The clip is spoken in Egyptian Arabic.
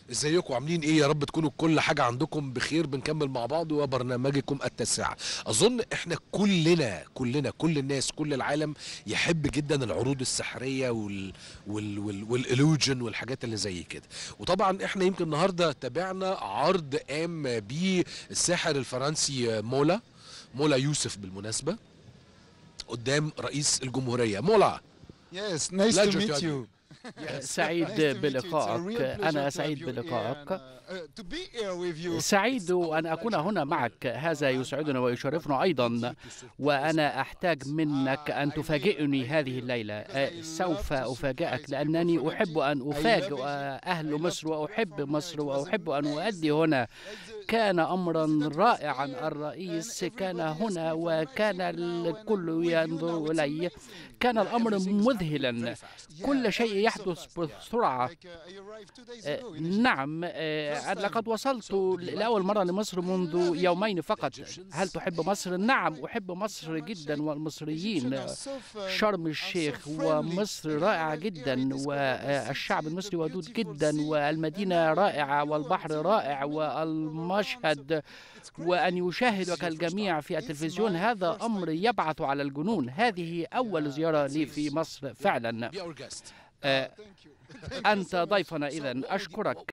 ازيكم عاملين ايه يا رب تكونوا كل حاجه عندكم بخير بنكمل مع بعض وبرنامجكم التاسعه اظن احنا كلنا كلنا كل الناس كل العالم يحب جدا العروض السحريه وال وال وال والالوجن والحاجات اللي زي كده وطبعا احنا يمكن النهارده تابعنا عرض قام بيه الساحر الفرنسي مولا مولا يوسف بالمناسبه قدام رئيس الجمهوريه مولا Yes, nice to Pleasure to meet have you. سعيد Nice to meet you. It's a بلقائك real pleasure أنا to have سعيد you here بلقائك and, uh, uh, to be here with you. سعيد أن أكون هنا معك هذا يسعدنا ويشرفنا أيضا وأنا أحتاج منك أن تفاجئني هذه الليلة آه، سوف أفاجئك لأنني أحب أن أفاجئ أهل مصر وأحب مصر وأحب أن أؤدي هنا كان أمرا رائعا الرئيس كان هنا وكان الكل ينظر إلي كان الأمر مذهلا كل شيء يحدث بسرعة Like, uh, I arrived two days آه، ago in نعم آه، لقد وصلت لأول مرة لمصر منذ يومين فقط هل تحب مصر؟ نعم أحب مصر جدا والمصريين شرم الشيخ ومصر رائعة جدا والشعب المصري ودود جدا والمدينة رائعة والبحر رائع والمشهد وأن يشاهدك الجميع في التلفزيون هذا أمر يبعث على الجنون هذه أول زيارة لي في مصر فعلا Be our guest. آه، أنت ضيفنا إذا أشكرك